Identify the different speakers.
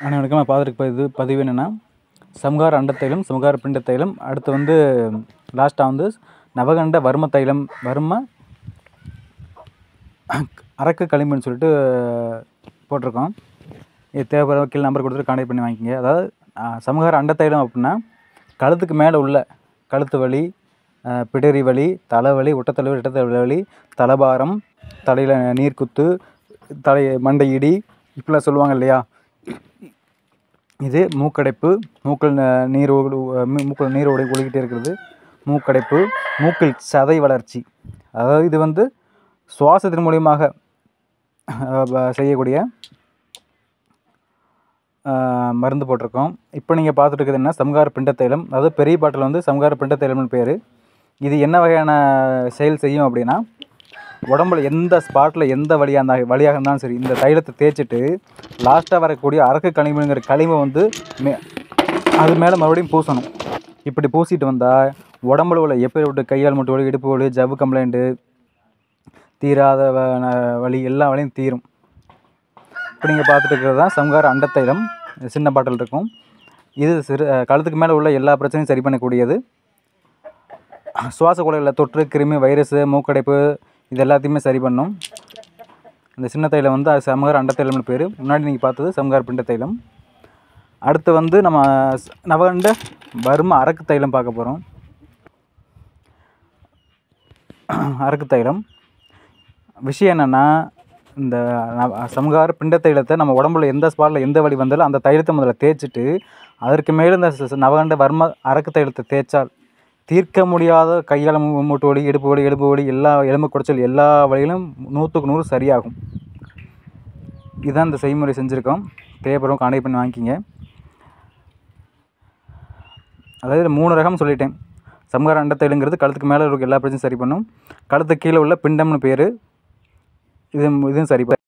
Speaker 1: அனைவருக்கும் பார்த்துட்டு இது பதிவு என்னென்னா சம்ஹார அண்ட தைலம் சம்ஹார பிண்ட தைலம் அடுத்து வந்து லாஸ்ட்டாக வந்து நவகண்ட வர்ம தைலம் வர்ம அரக்கு களிம்புன்னு சொல்லிட்டு போட்டிருக்கோம் இது தேவைப்படுற கீழே நம்பர் கொடுத்துட்டு கான்டாக்ட் பண்ணி வாங்கிக்கோங்க அதாவது அஹ், சமகார அண்ட தைலம் அப்படின்னா கழுத்துக்கு மேலே உள்ள கழுத்து வலி அஹ், பிடரி வலி தலைவலி ஒட்டத்தலைவலி இடத்தலைவலி தலபாரம் தலையில் நீர்க்குத்து தலை மண்டை இடி இப்படிலாம் சொல்லுவாங்க இல்லையா இது மூக்கடைப்பு மூக்கில் ந- நீர் ஓடு- மூ- மூக்கில் நீர் ஓடி ஒழுகிட்டே இருக்கிறது மூக்கடைப்பு மூக்கில் சதை வளர்ச்சி அதாவது இது வந்து சுவாசத்தின் மூலியமாக அஹ், ப- செய்யக்கூடிய அஹ், மருந்து போட்டிருக்கோம் இப்போ நீங்கள் பார்த்துட்டு இருக்கிறது என்ன சம்ஹார பிண்ட தைலம் அதாவது பெரிய பாட்டில் வந்து சம்ஹார பிண்ட தைலம்னு பேர் இது என்ன வகையான செயல் செய்யும் அப்படின்னா உடம்புல எந்த ஸ்பாட்டில் எந்த வழியாக இருந்தா வழியாக இருந்தாலும் சரி இந்த தைலத்தை தேய்ச்சிட்டு லாஸ்ட்டாக வரக்கூடிய அரக்கு களிமண்ங்கிற களிமை வந்து மே அது மேலே மறுபடியும் பூசணும் இப்படி பூசிட்டு வந்தால் உடம்புல உள்ள எப்போ விட்டு கையால் மட்டும் வலி இடுப்பு வலி ஜவ்வு கம்ப்ளைண்ட்டு தீராத வ- ந- வலி எல்லா வலியும் தீரும் இப்போ நீங்கள் பார்த்துட்டு இருக்கிறது தான் சம்ஹார அண்டத்தைலம் சின்ன பாட்டில் இருக்கும் இது சிறு அஹ் கழுத்துக்கு மேலே உள்ள எல்லா பிரச்சனையும் சரி பண்ணக்கூடியது சுவாச குழாயில் தொற்று கிருமி வைரஸு மூக்கடைப்பு இது எல்லாத்தையுமே சரி பண்ணும் இந்த சின்ன தைலம் வந்து அது சமகார அண்ட தைலம்னு பேர் முன்னாடி நீங்கள் பார்த்தது சமகார பிண்ட தைலம் அடுத்து வந்து நம்ம ஸ்- நவகண்ட வர்ம அரக்கு தைலம் பார்க்க போகிறோம் அரக்கு தைலம் விஷயம் என்னென்னா இந்த நவ- சமகார பிண்ட தைலத்தை நம்ம உடம்புல எந்த ஸ்பாட்டில் எந்த வலி வந்தாலும் அந்த தைலத்தை முதல்ல தேய்ச்சிட்டு அதற்கு மேலே இந்த ச- ச- நவகண்ட வர்ம அரக்கு தைலத்தை தேய்ச்சால் தீர்க்க முடியாத கையால் மூ- மூட்டு வலி இடுப்பு வலி எலும்பு வலி எல்லா எலும்பு குடைச்சல் எல்லா வலியிலும் நூற்றுக்கு நூறு சரியாகும் இதுதான் இந்த செய்முறை செஞ்சுருக்கோம் தேவைப்படும் கான்டாக்ட் பண்ணி வாங்கிக்கிங்க அதாவது இதுல மூணு ரகம் சொல்லிட்டேன் சம்ஹார அண்டத்தைலுங்கிறது கழுத்துக்கு மேலே இருக்க எல்லா பிரச்சனையும் சரி பண்ணும் கழுத்துக்கு கீழே உள்ள பிண்டம்னு பேர் இது இதுவும் சரி பண்ணு.